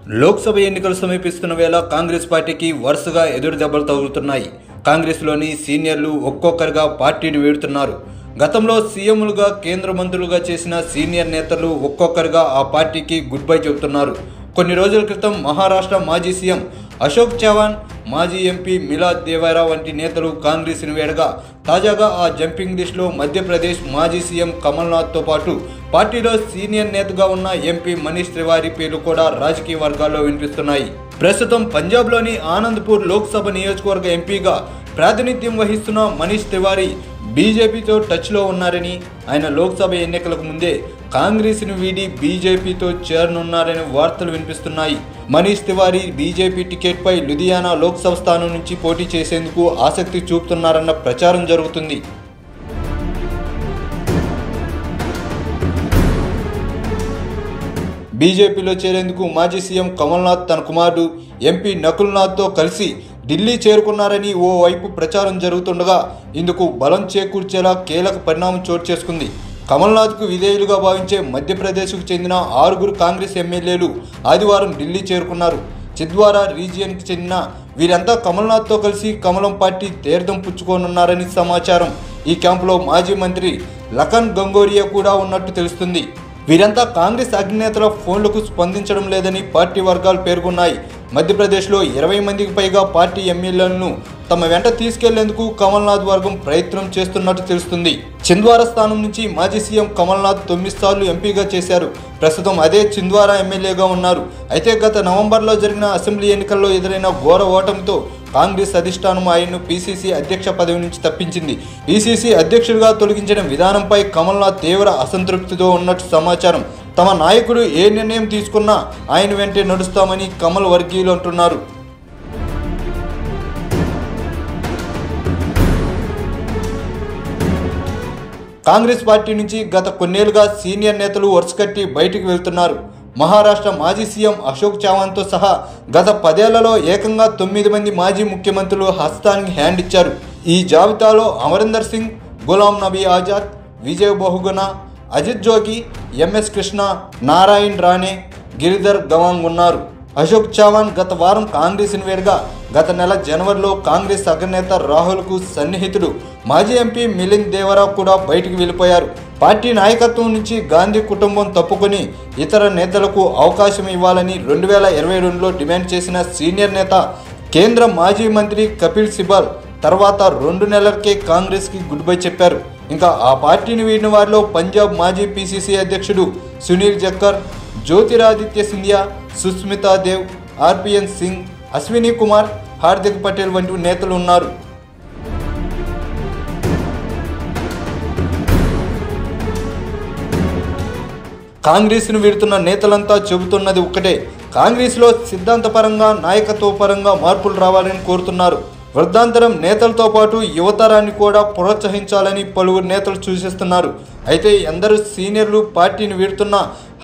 లోక్సభ ఎన్నికలు సమీపిస్తున్న వేళ కాంగ్రెస్ పార్టీకి వరుసగా ఎదురు దెబ్బలు తగులుతున్నాయి కాంగ్రెస్లోని సీనియర్లు ఒక్కొక్కరుగా పార్టీని వీడుతున్నారు గతంలో సీఎంలుగా కేంద్ర మంత్రులుగా చేసిన సీనియర్ నేతలు ఒక్కొక్కరుగా ఆ పార్టీకి గుడ్ బై చెబుతున్నారు కొన్ని రోజుల క్రితం మహారాష్ట్ర మాజీ సీఎం అశోక్ చవాన్ మాజీ ఎంపీ మిలాద్ దేవారా వంటి నేతలు కాంగ్రెస్ను వేడగా తాజాగా ఆ జంపింగ్ లిస్టులో మధ్యప్రదేశ్ మాజీ సీఎం కమల్నాథ్తో పాటు పార్టీలో సీనియర్ నేతగా ఉన్న ఎంపీ మనీష్ తివారీ పేర్లు కూడా రాజకీయ వర్గాల్లో వినిపిస్తున్నాయి ప్రస్తుతం పంజాబ్లోని ఆనంద్పూర్ లోక్సభ నియోజకవర్గ ఎంపీగా ప్రాతినిధ్యం వహిస్తున్న మనీష్ తివారీ బీజేపీతో టచ్లో ఉన్నారని ఆయన లోక్సభ ఎన్నికలకు ముందే కాంగ్రెస్ను వీడి బీజేపీతో చేరనున్నారని వార్తలు వినిపిస్తున్నాయి మనీష్ తివారీ బీజేపీ టికెట్పై లుధియానా లోక్సభ స్థానం నుంచి పోటీ చేసేందుకు ఆసక్తి చూపుతున్నారన్న ప్రచారం జరుగుతుంది బీజేపీలో చేరేందుకు మాజీ సీఎం కమల్నాథ్ తన కుమారుడు ఎంపీ నకుల్నాథ్తో కలిసి ఢిల్లీ చేరుకున్నారని ఓ వైపు ప్రచారం జరుగుతుండగా ఇందుకు బలం చేకూర్చేలా కీలక పరిణామం చోటు చేసుకుంది కమల్నాథ్కు విధేయులుగా భావించే మధ్యప్రదేశ్కు చెందిన ఆరుగురు కాంగ్రెస్ ఎమ్మెల్యేలు ఆదివారం ఢిల్లీ చేరుకున్నారు చిద్వారా రీజియన్కి చెందిన వీరంతా కమల్నాథ్తో కలిసి కమలం పార్టీ తీర్థం పుచ్చుకోనున్నారని సమాచారం ఈ క్యాంపులో మాజీ మంత్రి లఖన్ గంగోరియా కూడా ఉన్నట్టు తెలుస్తుంది వీరంతా కాంగ్రెస్ అధినేతల ఫోన్లకు స్పందించడం లేదని పార్టీ వర్గాలు పేర్కొన్నాయి మధ్యప్రదేశ్లో ఇరవై మందికి పైగా పార్టీ ఎమ్మెల్యేలను తమ వెంట తీసుకెళ్లేందుకు కమల్నాథ్ వర్గం ప్రయత్నం చేస్తున్నట్టు తెలుస్తుంది చింద్వారా స్థానం నుంచి మాజీ సీఎం కమల్నాథ్ తొమ్మిది సార్లు ఎంపీగా చేశారు ప్రస్తుతం అదే చింద్వారా ఎమ్మెల్యేగా ఉన్నారు అయితే గత నవంబర్లో జరిగిన అసెంబ్లీ ఎన్నికల్లో ఎదురైన ఘోర ఓటమితో కాంగ్రెస్ అధిష్టానం ఆయన్ను పీసీసీ అధ్యక్ష పదవి నుంచి తప్పించింది పీసీసీ అధ్యక్షుడిగా తొలగించిన విధానంపై కమల్నాథ్ తీవ్ర అసంతృప్తితో ఉన్నట్టు సమాచారం తమ నాయకుడు ఏ నిర్ణయం తీసుకున్నా ఆయన వెంటే నడుస్తామని కమల్ వర్గీయులు అంటున్నారు కాంగ్రెస్ పార్టీ నుంచి గత కొన్నేళ్లుగా సీనియర్ నేతలు వరుసకట్టి బయటికి వెళ్తున్నారు మహారాష్ట్ర మాజీ సీఎం అశోక్ చవాన్తో సహా గత పదేళ్లలో ఏకంగా తొమ్మిది మంది మాజీ ముఖ్యమంత్రులు హస్తానికి హ్యాండ్ ఇచ్చారు ఈ జాబితాలో అమరీందర్ సింగ్ గులాం నబీ ఆజాద్ విజయ్ బహుగుణ అజిత్ జోగి ఎంఎస్ కృష్ణ నారాయణ్ రాణే గిరిధర్ గవాంగ్ ఉన్నారు అశోక్ చవాన్ గత వారం కాంగ్రెస్ వేడుగా గత నెల జనవరిలో కాంగ్రెస్ అగ్రనేత రాహుల్కు సన్నిహితుడు మాజీ ఎంపీ మిలింద్ దేవరా కూడా బయటికి వెళ్ళిపోయారు పార్టీ నాయకత్వం నుంచి గాంధీ కుటుంబం తప్పుకొని ఇతర నేతలకు అవకాశం ఇవ్వాలని రెండు వేల ఇరవై రెండులో డిమాండ్ చేసిన సీనియర్ నేత కేంద్ర మాజీ మంత్రి కపిల్ సిబాల్ తర్వాత రెండు నెలలకే కాంగ్రెస్కి గుడ్ బై చెప్పారు ఇంకా ఆ పార్టీని వీడిన వారిలో పంజాబ్ మాజీ పీసీసీ అధ్యక్షుడు సునీల్ జక్కర్ జ్యోతిరాదిత్య సింధియా సుస్మితా దేవ్ ఆర్పిఎన్ సింగ్ అశ్విని కుమార్ హార్దిక్ పటేల్ వంటి నేతలు ఉన్నారు కాంగ్రెస్ను వీడుతున్న నేతలంతా చెబుతున్నది ఒక్కటే కాంగ్రెస్లో సిద్ధాంతపరంగా నాయకత్వపరంగా మార్పులు రావాలని కోరుతున్నారు వృద్ధాంతరం నేతలతో పాటు యువతరాన్ని కూడా ప్రోత్సహించాలని పలువురు నేతలు సూచిస్తున్నారు అయితే ఎందరు సీనియర్లు పార్టీని వీడుతున్నా